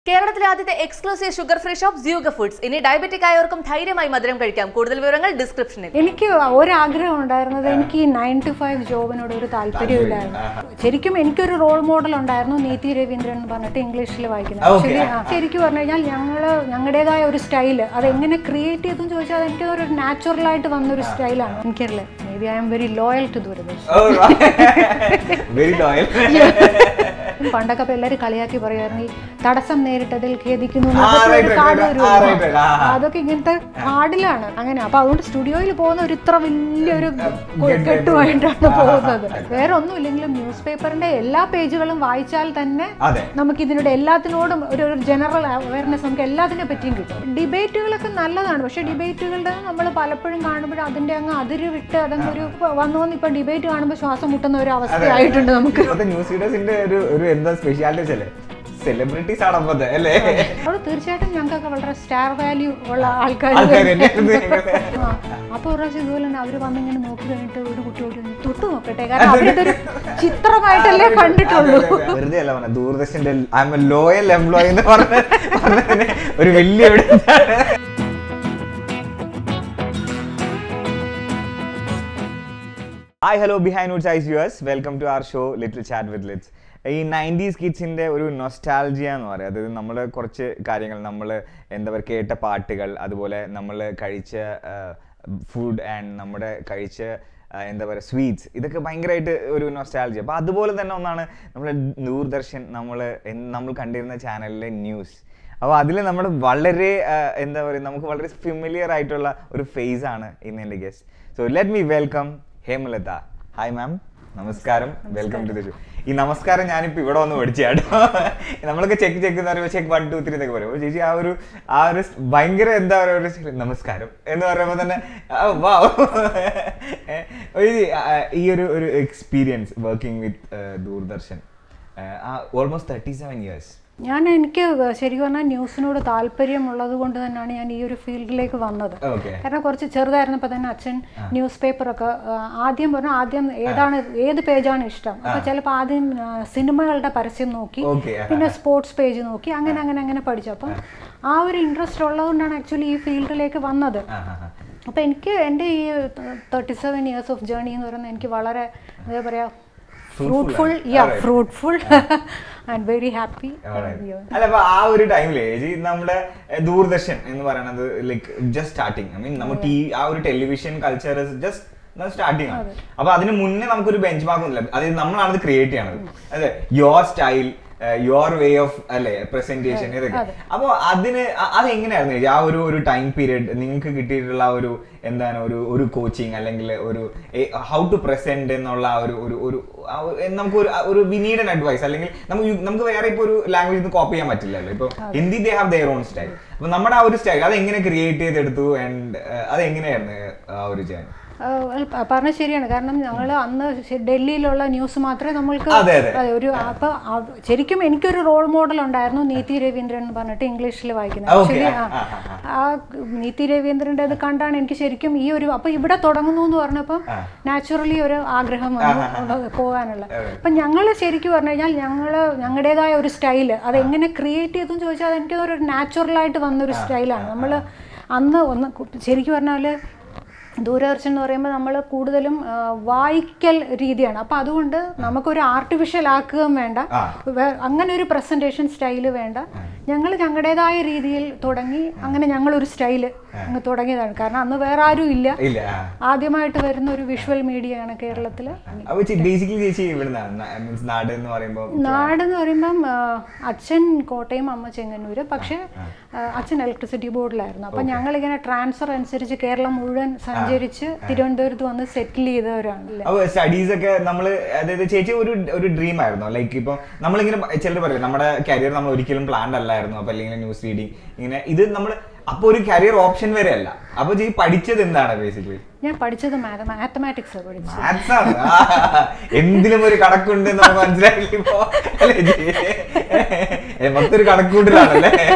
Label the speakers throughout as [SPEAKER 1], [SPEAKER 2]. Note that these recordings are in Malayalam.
[SPEAKER 1] കേരളത്തിലെ ആദ്യത്തെ എക്സ്ക്ലൂസീവ് ഷുഗർ ഫ്രീ ഷോപ്പ് ജ്യൂഗ ഫുഡ്സ് ഇനി ഡയബറ്റിക് ആയവർക്കും ധൈര്യമായി മധുരം കഴിക്കാം കൂടുതൽ വിവരങ്ങൾ ഡിസ്ക്രിപ്ഷനിൽ
[SPEAKER 2] എനിക്ക് ഒരാഗ്രഹം ഉണ്ടായിരുന്നത് എനിക്ക് ഈ നയൻ ടു ഫൈവ് ജോബിനോട് ഒരു താല്പര്യമില്ലായിരുന്നു ശരിക്കും എനിക്കൊരു റോൾ മോഡൽ ഉണ്ടായിരുന്നു നീതി രവീന്ദ്രൻ എന്ന് പറഞ്ഞിട്ട് ഇംഗ്ലീഷിൽ വായിക്കുന്നത്
[SPEAKER 3] Okay.
[SPEAKER 2] ആക്ച്വലി ശരിക്കും പറഞ്ഞു കഴിഞ്ഞാൽ ഞങ്ങൾ ഞങ്ങളുടേതായ ഒരു സ്റ്റൈല് അത് എങ്ങനെ ക്രിയേറ്റ് ചെയ്തെന്ന് ചോദിച്ചാൽ എനിക്ക് ഒരു നാച്ചുറൽ ആയിട്ട് വന്നൊരു സ്റ്റൈലാണ് എനിക്കറിയില്ല may be I am very loyal to Doordarshan
[SPEAKER 3] very loyal
[SPEAKER 2] പണ്ടൊക്കെ ഇപ്പൊ എല്ലാവരും കളിയാക്കി പറയുമായിരുന്നു ഈ തടസ്സം നേരിട്ടതിൽ ഖേദിക്കുന്നു
[SPEAKER 3] ആ,
[SPEAKER 2] എന്നൊക്കെ
[SPEAKER 3] right,
[SPEAKER 2] ഒരു
[SPEAKER 3] right,
[SPEAKER 2] കാർഡ്
[SPEAKER 3] right.
[SPEAKER 2] വരുമല്ലോ.
[SPEAKER 3] ആ, right, right. ആ, ആ.
[SPEAKER 2] അതൊക്കെ ഇങ്ങനത്തെ കാർഡിലാണ് അങ്ങനെ അപ്പൊ അതുകൊണ്ട് സ്റ്റുഡിയോയിൽ പോകുന്ന ഒരു ഇത്ര വലിയൊരു
[SPEAKER 3] get
[SPEAKER 2] കെട്ടുമായിട്ടാണ് പോകുന്നത് വേറെ ഒന്നുമില്ലെങ്കിലും ന്യൂസ് പേപ്പറിന്റെ എല്ലാ പേജുകളും വായിച്ചാൽ തന്നെ
[SPEAKER 3] അതെ
[SPEAKER 2] നമുക്ക് ഇതിനോട് എല്ലാത്തിനോടും ഒരു ഒരു ജനറൽ അവയർനെസ് നമുക്ക് എല്ലാത്തിനെ പറ്റിയും കിട്ടും ഡിബേറ്റുകളൊക്കെ നല്ലതാണ് പക്ഷേ ഡിബേറ്റുകളുടെ നമ്മൾ പലപ്പോഴും കാണുമ്പോൾ അതിന്റെ അങ്ങ് അതിര് വിട്ട് അതങ്ങ് ഒരു വന്നു വന്ന് ഇപ്പൊ ഡിബേറ്റ് കാണുമ്പോൾ ശ്വാസം മുട്ടുന്ന ഒരു അവസ്ഥയായിട്ടുണ്ട് നമുക്ക്
[SPEAKER 3] ഇപ്പോഴത്തെ ന്യൂസ് റീഡേഴ്സിന്റെ ഒരു ഒരു എന്താ സ്പെഷ്യാലിറ്റി വെച്ചല്ലേ സെലിബ്രിറ്റീസ് ആണ് അപ്പത്തെ അല്ലേ
[SPEAKER 2] അവിടെ തീർച്ചയായിട്ടും ഞങ്ങൾക്കൊക്കെ വളരെ സ്റ്റാർ വാല്യൂ ഉള്ള ആൾക്കാർ
[SPEAKER 3] ആൾക്കാർ തന്നെയായിരുന്നു ഞങ്ങള്.
[SPEAKER 2] അപ്പൊ ഒരു പ്രാവശ്യം ഇതുപോലെ തന്നെ അവര് വന്നിങ്ങനെ നോക്കി കഴിഞ്ഞിട്ട് ഒരു കുട്ടിയോട് ചോദിച്ചു, തൊട്ട് നോക്കട്ടെ കാരണം അവരിതൊരു ചിത്രമായിട്ടല്ലേ കണ്ടിട്ടുള്ളൂ
[SPEAKER 3] അതെ, അതെ, അതെ. വെറുതെ അല്ല പറഞ്ഞ ദൂരദർശന്റെ I am a loyal employee എന്ന് പറഞ്ഞ പറഞ്ഞതിന് ഒരു വലിയ evidence ആണ്. Hi hello Behindwoods ice yours welcome to our show little chat with ലിറ്റ്സ് ഈ നയൻറ്റീസ് കിഡ്സിൻ്റെ ഒരു നൊസ്റ്റാൾജിയ എന്ന് പറയും അതായത് നമ്മൾ കുറച്ച് കാര്യങ്ങൾ നമ്മൾ എന്താ പറയുക കേട്ട പാട്ടുകൾ അതുപോലെ നമ്മൾ കഴിച്ച ഫുഡ് ആൻഡ് നമ്മുടെ കഴിച്ച ആ, എന്താ പറയുക സ്വീറ്റ്സ് ഇതൊക്കെ ഭയങ്കരമായിട്ട് ഒരു നൊസ്റ്റാൾജി അപ്പോൾ അതുപോലെ തന്നെ ഒന്നാണ് നമ്മുടെ ദൂരദർശൻ നമ്മൾ നമ്മൾ കണ്ടിരുന്ന ചാനലിലെ ന്യൂസ് അപ്പോൾ അതിൽ നമ്മൾ വളരെ ആ, എന്താ പറയുക നമുക്ക് വളരെ ഫിമിലിയർ ആയിട്ടുള്ള ഒരു ഫേസ് ആണ് ഇന്ന് എൻ്റെ guest so let me welcome Hemalatha hi ma'am നമസ്കാരം വെൽക്കം ടു ദ ഷോ ഈ നമസ്കാരം ഞാനിപ്പോൾ ഇവിടെ വന്ന് പഠിച്ചാട്ടോ നമ്മളൊക്കെ ചെക്ക് ചെക്ക് എന്ന് പറയുമ്പോൾ ചെക്ക് വൺ ടു ത്രീ എന്നൊക്കെ പറയും അപ്പോൾ ചേച്ചി ആ ഒരു ആ ഒരു സ് ഭയങ്കര എന്താ പറയുക ഒരു നമസ്കാരം എന്ന് പറയുമ്പോൾ തന്നെ ആ, wow. ഒരു ആ, ഈ ഒരു ഒരു experience working with Doordarshan almost thirty seven years
[SPEAKER 2] ഞാൻ എനിക്ക് ശരിക്കും പറഞ്ഞാൽ ന്യൂസിനോട് താല്പര്യമുള്ളത് കൊണ്ട് തന്നെയാണ് ഞാൻ ഈ ഒരു ഫീൽഡിലേക്ക് വന്നത്
[SPEAKER 3] ഓക്കെ
[SPEAKER 2] കാരണം കുറച്ച് ചെറുതായിരുന്നപ്പോൾ തന്നെ അച്ഛൻ ന്യൂസ് പേപ്പറൊക്കെ ആദ്യം പറഞ്ഞു ആദ്യം ഏതാണ് ഏത് പേജാണ് ഇഷ്ടം അപ്പോൾ ചിലപ്പോൾ ആദ്യം ആ, സിനിമകളുടെ പരസ്യം നോക്കി
[SPEAKER 3] ഓക്കെ
[SPEAKER 2] പിന്നെ സ്പോർട്സ് പേജ് നോക്കി അങ്ങനെ അങ്ങനെ അങ്ങനെ പഠിച്ചു അപ്പം ആ ഒരു ഇൻട്രസ്റ്റ് ഉള്ളതുകൊണ്ടാണ് ആക്ച്വലി ഈ ഫീൽഡിലേക്ക് വന്നത് അപ്പോൾ എനിക്ക് എൻ്റെ ഈ thirty seven years of journey എന്ന് പറയുന്നത് എനിക്ക് വളരെ എന്താ പറയുക fruitful yeah fruitful and very happy
[SPEAKER 3] അല്ല അപ്പൊ ആ ഒരു ടൈമില് നമ്മുടെ എഹ്, ദൂരദർശൻ എന്ന് പറയുന്നത് like just starting I mean നമ്മൾ ടി ആ ഒരു ടെലിവിഷൻ കൾച്ചർ ജസ്റ്റ് സ്റ്റാർട്ടിങ് ആണ് അപ്പൊ അതിന് മുന്നേ നമുക്കൊരു ബെഞ്ച് മാർക്ക് ഒന്നുമില്ല അതായത് നമ്മളാണ് ഇത് ക്രിയേറ്റ് ചെയ്യണത് അതെ your style your way of അല്ലേ പ്രസന്റേഷൻ ഇതൊക്കെ അപ്പൊ അതിന് അ- അതെങ്ങനെയായിരുന്നു ചേച്ചി? ആ ഒരു ഒരു ടൈം പീരീഡ് നിങ്ങൾക്ക് കിട്ടിയിട്ടുള്ള ആ ഒരു എന്താണ് ഒരു ഒരു കോച്ചിങ് അല്ലെങ്കിൽ ഒരു ഹൗ ടു പ്രസന്റ് എന്നുള്ള ആ ഒരു ഒരു ഒരു ആ ഒരു- എ- നമുക്ക് ഒരു ഒരു വി നീഡ് എൻ അഡ്വൈസ് അല്ലെങ്കിൽ നമുക്ക് യു- നമുക്ക് വേറെ ഇപ്പൊ ഒരു ലാംഗ്വേജ് കോപ്പി ചെയ്യാൻ പറ്റില്ലല്ലോ ഇപ്പൊ Hindi they have their own style അപ്പൊ നമ്മുടെ ആ ഒരു സ്റ്റൈൽ അത് എങ്ങനെ ക്രിയേറ്റ് ചെയ്തെടുത്തു ആൻഡ് അത് എങ്ങനെയായിരുന്നു ആ ഒരു ജേണി
[SPEAKER 2] പറഞ്ഞ ശരിയാണ് കാരണം ഞങ്ങൾ അന്ന് ശ- ഡൽഹിയിലുള്ള ന്യൂസ് മാത്രമേ നമ്മൾക്ക്
[SPEAKER 3] അതെ, അതെ.
[SPEAKER 2] അതെ, ഒരു അപ്പൊ അത് ശരിക്കും എനിക്കൊരു റോൾ മോഡൽ ഉണ്ടായിരുന്നു നീതി രവീന്ദ്രൻ എന്ന് പറഞ്ഞിട്ട് ഇംഗ്ലീഷിൽ വായിക്കുന്നത്
[SPEAKER 3] ആ, okay.
[SPEAKER 2] ആക്ച്വലി
[SPEAKER 3] ആ, ആ,
[SPEAKER 2] ആ നീതി രവീന്ദ്രന്റെ ഇത് കണ്ടാണ് എനിക്ക് ശരിക്കും ഈ ഒരു അപ്പൊ ഇവിടെ തുടങ്ങുന്നു എന്ന് പറഞ്ഞപ്പം നാച്ചുറലി ഒരു ആഗ്രഹം വന്നു അവിടെ പോകാനുള്ള അപ്പൊ ഞങ്ങൾ ശരിക്കും പറഞ്ഞു കഴിഞ്ഞാൽ ഞങ്ങൾ ഞങ്ങളുടേതായ ഒരു സ്റ്റൈല് അത് എങ്ങനെ ക്രിയേറ്റ് ചെയ്തെന്ന് ചോദിച്ചാൽ എനിക്ക് ഒരു നാച്ചുറൽ ആയിട്ട് വന്നൊരു സ്റ്റൈലാണ് നമ്മൾ അന്ന് ഒന്ന് കു- ശരിക്കും പറഞ്ഞാൽ ദൂരദർശൻ എന്ന് പറയുമ്പോൾ നമ്മൾ കൂടുതലും ആ, വായിക്കൽ രീതിയാണ് അപ്പോൾ അതുകൊണ്ട് നമുക്കൊരു ആർട്ടിഫിഷ്യൽ ആക്കുകയും വേണ്ട
[SPEAKER 3] ആ.
[SPEAKER 2] വേ- അങ്ങനെ ഒരു പ്രസന്റേഷൻ സ്റ്റൈല് വേണ്ട ഞങ്ങൾ ഞങ്ങളുടേതായ രീതിയിൽ തുടങ്ങി അങ്ങനെ ഞങ്ങളൊരു സ്റ്റൈല് അങ്ങ് തുടങ്ങിയതാണ് കാരണം അന്ന് വേറെ ആരും ഇല്ല
[SPEAKER 3] ഇല്ല ആ.
[SPEAKER 2] ആദ്യമായിട്ട് വരുന്ന ഒരു വിഷ്വൽ മീഡിയ ആണ് കേരളത്തിൽ
[SPEAKER 3] അപ്പൊ ബേസിക്കലി ചേച്ചി ഇവിടുന്നാണ് മീൻസ് നാട് എന്ന് പറയുമ്പോൾ
[SPEAKER 2] നാടെന്ന് പറയുമ്പം ആ, അച്ഛൻ കോട്ടയം അമ്മ ചെങ്ങന്നൂര് പക്ഷേ ആ, അച്ഛൻ ഇലക്ട്രിസിറ്റി ബോർഡിലായിരുന്നു അപ്പം ഞങ്ങളിങ്ങനെ ട്രാൻസ്ഫർ അനുസരിച്ച് കേരളം മുഴുവൻ സഞ്ചരിച്ച് തിരുവനന്തപുരത്ത് വന്ന് സെറ്റിൽ ചെയ്തവരാണ്
[SPEAKER 3] അപ്പൊ സ്റ്റഡീസ് ഒക്കെ നമ്മൾ അതായത് ചേച്ചി ഒരു ഒരു ഡ്രീം ആയിരുന്നു ലൈക്ക് ഇപ്പൊ നമ്മളിങ്ങനെ ചിലർ പറയും നമ്മുടെ കരിയർ നമ്മൾ ഒരിക്കലും പ്ലാൻഡ് അല്ലായിരുന്നു അപ്പൊ അല്ലെങ്കിൽ ന്യൂസ് റീഡിങ് ഇങ്ങനെ ഇത് നമ്മൾ അപ്പൊ ഒരു കരിയർ ഓപ്ഷൻ വരെ അല്ല അപ്പൊ ചേച്ചി പഠിച്ചത് എന്താണ് ബേസിക്കലി
[SPEAKER 2] ഞാൻ പഠിച്ചത് മാത്തമാറ്റിക്സ് പഠിച്ചത്
[SPEAKER 3] മാത്സ് ആണ് ആ, എന്തിലും ഒരു കണക്കുണ്ട് എന്ന് നമുക്ക് മനസ്സിലാക്കി ഇപ്പോ അല്ലേ ചേച്ചി? ഏ, മൊത്തം ഒരു കണക്കൂട്ടിലാണല്ലേ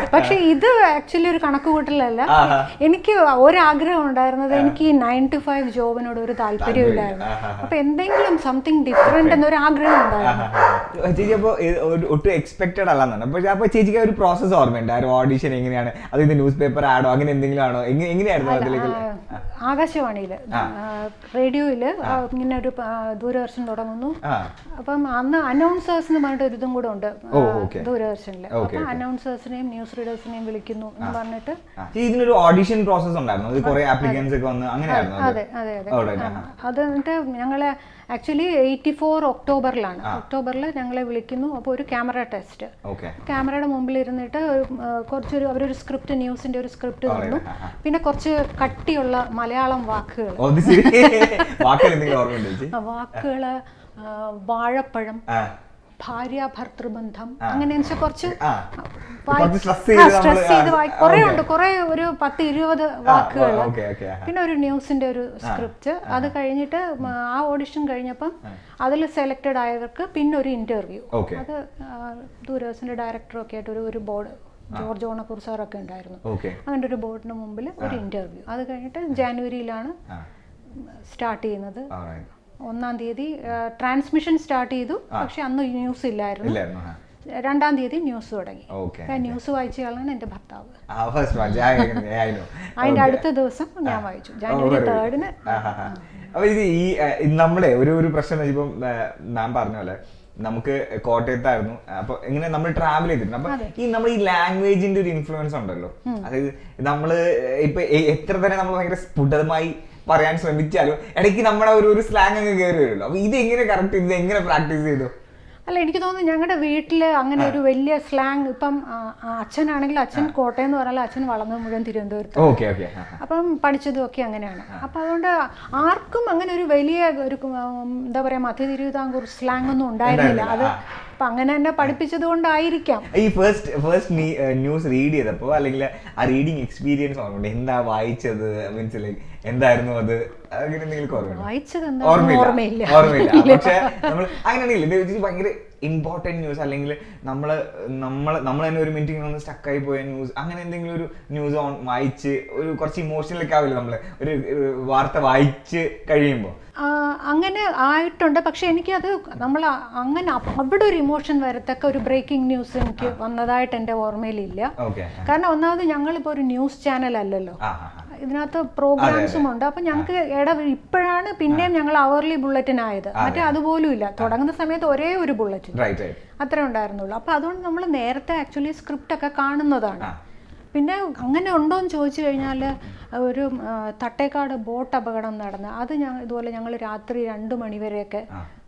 [SPEAKER 2] പക്ഷെ ഇത് ആക്ച്വലി ഒരു കണക്കുകൂട്ടലല്ല
[SPEAKER 3] ആഹാ.
[SPEAKER 2] എനിക്ക് ഒരാഗ്രഹം ഉണ്ടായിരുന്നത് എനിക്ക് ഈ നയൻ ടു ഫൈവ് ജോബിനോട് ഒരു താല്പര്യമില്ലായിരുന്നു
[SPEAKER 3] ആഹാ.
[SPEAKER 2] അപ്പൊ എന്തെങ്കിലും സംതിങ് ഡിഫറെന്റ് എന്നൊരു ആഗ്രഹം ഉണ്ടായിരുന്നു
[SPEAKER 3] ചേച്ചി അപ്പോൾ ഒട്ടും എക്സ്പെക്റ്റഡ് അല്ലെന്നാണ് അപ്പോൾ അപ്പോൾ ചേച്ചിക്ക് ആ ഒരു പ്രോസസ്സ് ഓർമ്മയുണ്ട് ആ ഒരു ഓഡിഷൻ എങ്ങനെയാണ് അത് ഇത് ന്യൂസ് പേപ്പർ ആഡോ അങ്ങനെ എന്തെങ്കിലും ആണോ എങ്ങനെ- എങ്ങനെയായിരുന്നു അതിലേക്ക്
[SPEAKER 2] ആ, ആകാശവാണിയിൽ റേഡിയോയിൽ ഇങ്ങനെ ഒരു ആ, ദൂരദർശൻ തുടങ്ങുന്നു
[SPEAKER 3] ആ
[SPEAKER 2] അപ്പം അന്ന് അനൗൺസേഴ്സ് എന്ന് പറഞ്ഞിട്ട് ഒരു ഇതും കൂടെ ഉണ്ട്
[SPEAKER 3] ഓ,
[SPEAKER 2] ആ,
[SPEAKER 3] okay.
[SPEAKER 2] ദൂരദർശനിൽ
[SPEAKER 3] Okay,
[SPEAKER 2] അപ്പം അനൗൺസേഴ്സിനെയും ന്യൂസ് റീഡേഴ്സിനെയും വിളിക്കുന്നു എന്ന് പറഞ്ഞിട്ട്
[SPEAKER 3] ആ. ചേച്ചി ഇതിനൊരു ഓഡിഷൻ പ്രോസസ്സ് ഉണ്ടായിരുന്നു അത് കുറെ ആപ്ലിക്കൻസ് ഒക്കെ വന്ന് അങ്ങനെയായിരുന്നു അത്?
[SPEAKER 2] അതെ അതെ അതെ
[SPEAKER 3] Alright,
[SPEAKER 2] ആ, അത് എന്നിട്ട് ഞങ്ങളെ ആക്ച്വലി എയ്റ്റി ഫോർ ഒക്ടോബറിലാണ് ഒക്ടോബറിൽ ഞങ്ങളെ വിളിക്കുന്നു അപ്പോൾ ഒരു ക്യാമറ ടെസ്റ്റ്
[SPEAKER 3] ഓക്കെ
[SPEAKER 2] ക്യാമറയുടെ മുമ്പിൽ ഇരുന്നിട്ട് ആ, കുറച്ചൊരു അവരൊരു സ്ക്രിപ്റ്റ് ന്യൂസിന്റെ ഒരു സ്ക്രിപ്റ്റ്
[SPEAKER 3] Alright,
[SPEAKER 2] തന്നു
[SPEAKER 3] ആ, ആ.
[SPEAKER 2] പിന്നെ കുറച്ച് കട്ടിയുള്ള മലയാളം വാക്കുകൾ
[SPEAKER 3] ഓ ഇത് ശരി വാക്കുകൾ എന്തെങ്കിലും ഓർമ്മയുണ്ട് ചേച്ചി
[SPEAKER 2] ആ വാക്കുകള് ആ, വാഴപ്പഴം
[SPEAKER 3] ആ
[SPEAKER 2] ഭാര്യ ഭർത്തൃബന്ധം അങ്ങനെ വെച്ചാൽ കുറച്ച്
[SPEAKER 3] ആ.
[SPEAKER 2] വായി-
[SPEAKER 3] കുറച്ച് stress
[SPEAKER 2] ആ,
[SPEAKER 3] ചെയ്ത് നമ്മള്
[SPEAKER 2] stress ചെയ്ത്
[SPEAKER 3] ആ,
[SPEAKER 2] വായി- കുറേ
[SPEAKER 3] okay.
[SPEAKER 2] ഉണ്ട് കുറേ ഒരു പത്ത് ഇരുപത് വാക്കുകൾ
[SPEAKER 3] ഓക്കെ ഓക്കെ
[SPEAKER 2] പിന്നെ ഒരു ന്യൂസിന്റെ ഒരു സ്ക്രിപ്റ്റ് അത് കഴിഞ്ഞിട്ട് മ, ആ ഓഡിഷൻ കഴിഞ്ഞപ്പം അതിൽ സെലക്റ്റഡ് ആയവർക്ക് പിന്നെ ഒരു ഇന്റർവ്യൂ
[SPEAKER 3] ഓക്കെ
[SPEAKER 2] അത് ആ, ദൂരദർശന്റെ ഡയറക്ടറും ഒക്കെ ആയിട്ട് ഒരു ഒരു ബോർഡ് ജോർജ് ഓണക്കൂർ സാറൊക്കെ ഉണ്ടായിരുന്നു
[SPEAKER 3] ഓക്കെ
[SPEAKER 2] അങ്ങനെ ഒരു ബോർഡിന് മുമ്പിൽ ഒരു ഇന്റർവ്യൂ അത് കഴിഞ്ഞിട്ട് ജാനുവരിയിലാണ്
[SPEAKER 3] ആ
[SPEAKER 2] സ്റ്റാർട്ട് ചെയ്യുന്നത്
[SPEAKER 3] alright.
[SPEAKER 2] ഒന്നാം തീയതി ട്രാൻസ്മിഷൻ സ്റ്റാർട്ട് ചെയ്തു പക്ഷെ അന്ന് ന്യൂസ് ഇല്ലായിരുന്നു
[SPEAKER 3] ഇല്ലായിരുന്നു ആ
[SPEAKER 2] രണ്ടാം തീയതി ന്യൂസ് തുടങ്ങി
[SPEAKER 3] ഓക്കെ
[SPEAKER 2] ആ ന്യൂസ് വായിച്ചയാളാണ് എൻ്റെ ഭർത്താവ്
[SPEAKER 3] ആ ഫസ്റ്റ് വാച്ച് ആയിരുന്നു
[SPEAKER 2] അതിന്റെ അടുത്ത ദിവസം ഞാൻ വായിച്ചു ജാനുവരി തേർഡിന്
[SPEAKER 3] അപ്പൊ ഇത് ഈ ആ, ഇത് നമ്മുടെ ഒരു ഒരു പ്രശ്നം എന്ന് വെച്ചാൽ ഇപ്പം മാം പറഞ്ഞ പോലെ നമുക്ക് കോട്ടയത്തായിരുന്നു അപ്പൊ ഇങ്ങനെ നമ്മൾ ട്രാവൽ ചെയ്തിട്ടുണ്ട് അപ്പൊ ഈ നമ്മൾ ഈ ലാംഗ്വേജിന്റെ ഒരു ഇൻഫ്ലുവൻസ് ഉണ്ടല്ലോ അതായത് നമ്മള് ഇപ്പൊ എ- എത്ര തന്നെ നമ്മൾ ഭയങ്കര സ്ഫുടമായി പറയാൻ ശ്രമിച്ചാലും ഇടയ്ക്ക് നമ്മുടെ ഒരു ഒരു സ്ലാങ് അങ്ങ് കയറി വരുമല്ലോ അപ്പൊ ഇത് എങ്ങനെ കറക്റ്റ് ഇത് എങ്ങനെ പ്രാക്ടീസ് ചെയ്തു
[SPEAKER 2] അല്ല എനിക്ക് തോന്നുന്നു ഞങ്ങളുടെ വീട്ടിൽ അങ്ങനെ ഒരു വലിയ സ്ലാങ് ഇപ്പം ആ, ആ, അച്ഛനാണെങ്കിൽ അച്ഛൻ കോട്ടയം എന്ന് പറഞ്ഞാൽ അച്ഛൻ വളർന്നത് മുഴുവൻ തിരുവനന്തപുരത്ത്
[SPEAKER 3] ഓക്കെ ഓക്കെ
[SPEAKER 2] അപ്പം പഠിച്ചതും ഒക്കെ അങ്ങനെയാണ് അപ്പം അതുകൊണ്ട് ആർക്കും അങ്ങനെ ഒരു വലിയ ഒരു ഉം, എന്താ പറയാ മധ്യ തിരുവിതാംകൂർ സ്ലാങ് ഒന്നും ഉണ്ടായിരുന്നില്ല അത് അപ്പം അങ്ങനെ തന്നെ പഠിപ്പിച്ചത് കൊണ്ടായിരിക്കാം
[SPEAKER 3] ഈ ഫസ്റ്റ് ഫസ്റ്റ് ന്യൂസ് റീഡ് ചെയ്തപ്പോ അല്ലെങ്കിൽ ആ റീഡിങ് എക്സ്പീരിയൻസ് ഓർമ്മയുണ്ട് എന്താ വായിച്ചത് മീൻസ് ലൈക്ക് എന്തായിരുന്നു അത് അങ്ങനെ എന്തെങ്കിലും ഓർമ്മയുണ്ടോ
[SPEAKER 2] വായിച്ചത് എന്താണെന്ന്
[SPEAKER 3] ഓർമ്മയില്ല
[SPEAKER 2] ഓർമ്മയില്ല
[SPEAKER 3] ഓർമ്മയില്ല പക്ഷെ നമ്മൾ അങ്ങനെയാണെങ്കിൽ ഇത് ഭയങ്കര ഇമ്പോർട്ടന്റ് ന്യൂസ് അല്ലെങ്കിൽ നമ്മള് നമ്മൾ നമ്മൾ തന്നെ ഒരു മിനിറ്റ് ഒന്ന് സ്റ്റക്കായി പോയ ന്യൂസ് അങ്ങനെ എന്തെങ്കിലും ഒരു ന്യൂസ് ഓൺ വായിച്ച് ഒരു കുറച്ച് ഇമോഷണൽ ഒക്കെ ആവില്ല നമ്മള് ഒരു ഒരു വാർത്ത വായിച്ച് കഴിയുമ്പോൾ
[SPEAKER 2] ആ, അങ്ങനെ ആയിട്ടുണ്ട് പക്ഷെ എനിക്കത് നമ്മൾ അങ്ങനെ അപ്പ- അവിടെ ഒരു ഇമോഷൻ വരത്തക്ക ഒരു ബ്രേക്കിംഗ് ന്യൂസ് എനിക്ക് വന്നതായിട്ട് എൻ്റെ ഓർമ്മയിലില്ല
[SPEAKER 3] ഓക്കെ
[SPEAKER 2] കാരണം ഒന്നാമത് ഞങ്ങളിപ്പോൾ ഒരു ന്യൂസ് ചാനൽ അല്ലല്ലോ
[SPEAKER 3] ആ ആ ആ.
[SPEAKER 2] ഇതിനകത്ത് പ്രോഗ്രാംസും ഉണ്ട് അപ്പൊ ഞങ്ങൾക്ക് ഇട ഇപ്പോഴാണ് പിന്നെയും ഞങ്ങൾ അവർലി ബുള്ളറ്റിൻ ആയത് മറ്റേ അതുപോലും ഇല്ല തുടങ്ങുന്ന സമയത്ത് ഒരേ ഒരു ബുള്ളറ്റിൻ
[SPEAKER 3] റൈറ്റ് റൈറ്റ്
[SPEAKER 2] അത്രേ ഉണ്ടായിരുന്നുള്ളൂ അപ്പൊ അതുകൊണ്ട് നമ്മൾ നേരത്തെ ആക്ച്വലി സ്ക്രിപ്റ്റ് ഒക്കെ കാണുന്നതാണ്
[SPEAKER 3] ആ.
[SPEAKER 2] പിന്നെ അങ്ങനെ ഉണ്ടോ എന്ന് ചോദിച്ചു കഴിഞ്ഞാൽ ഒരു ആ, തട്ടേക്കാട് ബോട്ട് അപകടം നടന്ന് അത് ഞങ്ങൾ ഇതുപോലെ ഞങ്ങൾ രാത്രി രണ്ട് മണിവരെയൊക്കെ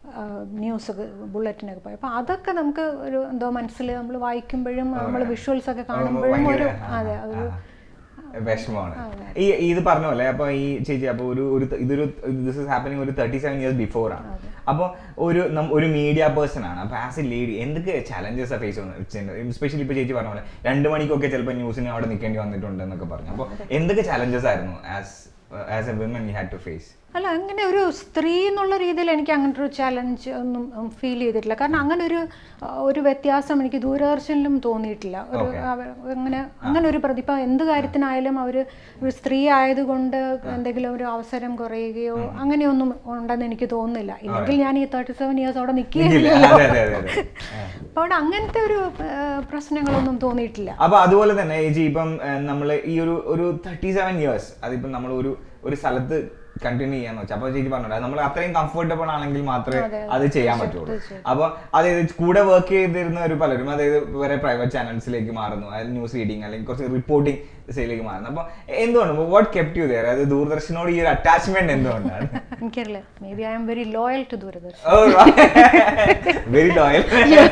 [SPEAKER 2] ന്യൂസ് ബുള്ളറ്റിനൊക്കെ പോയി അപ്പോൾ അതൊക്കെ നമുക്ക് ഒരു എന്തോ മനസ്സിൽ നമ്മൾ വായിക്കുമ്പോഴും നമ്മൾ വിഷ്വൽസ് ഒക്കെ കാണുമ്പോഴും ഒരു അതെ അതൊരു
[SPEAKER 3] വിഷമമാണ് ഈ ഇത് പറഞ്ഞ പോലെ അപ്പൊ ഈ ചേച്ചി അപ്പൊ ഒരു ഒരു ഇതൊരു ദിസ് ഇസ് ഹാപ്പനിങ് ഒരു തേർട്ടി സെവൻ ഇയേഴ്സ് ബിഫോർ ആണ് അപ്പൊ ഒരു നം- ഒരു മീഡിയ പേഴ്സൺ ആണ് അപ്പൊ ആസ് എ ലേഡി എന്തൊക്കെ ചലഞ്ചസ് ഫേസ് ചെയ്യുന്നത് എസ്പെഷ്യലി ഇപ്പൊ ചേച്ചി പറഞ്ഞ പോലെ രണ്ട് മണിക്കൊക്കെ ചിലപ്പോൾ ന്യൂസിന് അവിടെ നിൽക്കേണ്ടി വന്നിട്ടുണ്ട് എന്നൊക്കെ പറഞ്ഞു അപ്പൊ എന്തൊക്കെ ചലഞ്ചസ് ആയിരുന്നു as as a women you had to face
[SPEAKER 2] അല്ല അങ്ങനെ ഒരു സ്ത്രീ എന്നുള്ള രീതിയിൽ എനിക്ക് അങ്ങനത്തെ ഒരു ചലഞ്ച് ഒന്നും ഫീൽ ചെയ്തിട്ടില്ല കാരണം അങ്ങനെ ഒരു ആ, ഒരു വ്യത്യാസം എനിക്ക് ദൂരദർശനിലും തോന്നിയിട്ടില്ല ഒരു അവ- അങ്ങനെ അങ്ങനെ ഒരു പ്രതിഭ എന്ത് കാര്യത്തിനായാലും അവർ ഒരു സ്ത്രീ ആയതുകൊണ്ട് എന്തെങ്കിലും ഒരു അവസരം കുറയുകയോ അങ്ങനെയൊന്നും ഉണ്ടെന്ന് എനിക്ക് തോന്നുന്നില്ല ഇല്ലെങ്കിൽ ഞാൻ ഈ തേർട്ടി സെവൻ ഇയേഴ്സ് അവിടെ നിൽക്കുകയില്ല
[SPEAKER 3] അതെ അതെ അതെ അതെ
[SPEAKER 2] അപ്പോൾ അവിടെ അങ്ങനത്തെ ഒരു ആ, പ്രശ്നങ്ങളൊന്നും തോന്നിയിട്ടില്ല
[SPEAKER 3] അപ്പൊ അതുപോലെ തന്നെ ചേച്ചി ഇപ്പം നമ്മൾ ഈ ഒരു ഒരു തേർട്ടി സെവൻ ഇയേഴ്സ് അതിപ്പം നമ്മൾ ഒരു ഒരു സ്ഥലത്ത് കണ്ടിന്യൂ ചെയ്യാന്ന് വെച്ചാൽ അപ്പൊ ചേച്ചി പറഞ്ഞത് നമ്മൾ അത്രയും കംഫർട്ടബിൾ ആണെങ്കിൽ മാത്രമേ അത് ചെയ്യാൻ പറ്റുള്ളൂ അപ്പൊ അതായത് കൂടെ വർക്ക് ചെയ്തിരുന്ന ഒരു പലരും അതായത് വേറെ പ്രൈവറ്റ് ചാനൽസിലേക്ക് മാറുന്നു അതായത് ന്യൂസ് റീഡിങ് അല്ലെങ്കിൽ കുറച്ച് റിപ്പോർട്ടിംഗ് സൈഡിലേക്ക് മാറുന്നു അപ്പൊ എന്തുകൊണ്ട് വാട്ട് കെപ്റ്റ് യു ദയർ അതായത് ദൂരദർശനോട് ഈ ഒരു അറ്റാച്ച്മെന്റ് എന്തുകൊണ്ടാണ്
[SPEAKER 2] എനിക്കറിയില്ല may be I am very loyal to Doordarshan
[SPEAKER 3] very loyal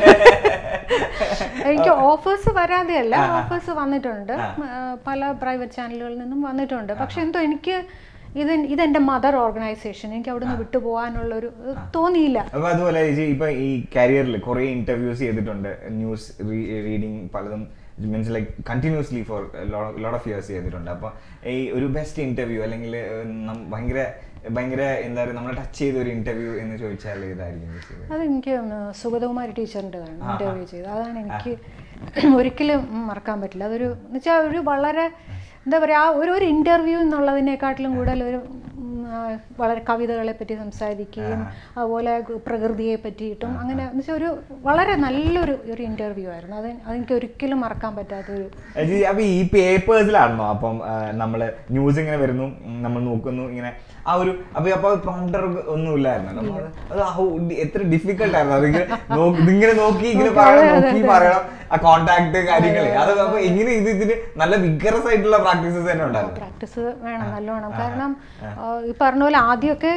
[SPEAKER 2] എനിക്ക് ഓഫേഴ്സ് വരാതെയല്ല ഓഫേഴ്സ് വന്നിട്ടുണ്ട് ആ, പല പ്രൈവറ്റ് ചാനലുകളിൽ നിന്നും വന്നിട്ടുണ്ട് പക്ഷെ എന്തോ എനിക്ക് ഇത് ഇതെന്റെ മദർ ഓർഗനൈസേഷൻ എനിക്ക് അവിടുന്ന് വിട്ടുപോകാനുള്ള ഒരു തോന്നിയില്ല
[SPEAKER 3] അപ്പൊ അതുപോലെ ചേച്ചി ഇപ്പൊ ഈ കരിയറിൽ കുറെ ഇന്റർവ്യൂസ് ചെയ്തിട്ടുണ്ട് ന്യൂസ് റീഡിങ് പലതും means like continuously for lot of years ചെയ്തിട്ടുണ്ട് അപ്പൊ ഈ ഒരു ബെസ്റ്റ് ഇന്റർവ്യൂ അല്ലെങ്കിൽ ഭയങ്കര ഭയങ്കര എന്താ പറയുക നമ്മളെ ടച്ച് ചെയ്ത ഒരു ഇന്റർവ്യൂ എന്ന് ചോദിച്ചാൽ ഇതായിരിക്കും ചേച്ചി?
[SPEAKER 2] അത് എനിക്ക് സുഗതകുമാരി ടീച്ചറിൻ്റെ ഇന്റർവ്യൂ ചെയ്തത് അതാണ് എനിക്ക് ഒരിക്കലും മറക്കാൻ പറ്റില്ല അതൊരു എന്നുവെച്ചാൽ ഒരു വളരെ എന്താ പറയുക ഒരു ഒരു ഇൻ്റർവ്യൂ എന്നുള്ളതിനെക്കാട്ടിലും കൂടുതൽ ഒരു ഉം, ആ, വളരെ കവിതകളെ പറ്റി സംസാരിക്കുകയും അതുപോലെ ഗ- പ്രകൃതിയെ പറ്റിയിട്ടും അങ്ങനെ എന്ന് വെച്ചാൽ ഒരു വളരെ നല്ലൊരു ഒരു ഇൻ്റർവ്യൂ ആയിരുന്നു അത് അതെനിക്ക് ഒരിക്കലും മറക്കാൻ പറ്റാത്തൊരു
[SPEAKER 3] അജി, അപ്പൊ ഈ പേപ്പേഴ്സിലാണോ അപ്പം ആ, നമ്മള് ന്യൂസ് ഇങ്ങനെ വരുന്നു ഉം, നമ്മൾ നോക്കുന്നു ഇങ്ങനെ ആ ഒരു അപ്പൊ അപ്പൊ പ്രോംപ്റ്റർ ഒന്നും ഇല്ലായിരുന്നു നമ്മൾ അത് how ഡി- എത്ര ഡിഫിക്കൽട്ട് ആയിരുന്നു അതിങ്ങനെ നോ- ഇതിങ്ങനെ നോക്കി ഇങ്ങനെ പറയണം നോക്കി പറയണം ആ കോണ്ടാക്ട് കാര്യങ്ങളെ അത് അപ്പൊ എങ്ങനെ ഇത് ഇതിന് നല്ല വിഗറസ് ആയിട്ടുള്ള പ്രാക്ടീസസ് തന്നെ ഉണ്ടായിരുന്നു
[SPEAKER 2] പ്രാക്ടീസ് വേണം നല്ലോണം കാരണം ആ, ഈ പറഞ്ഞ പോലെ ആദ്യമൊക്കെ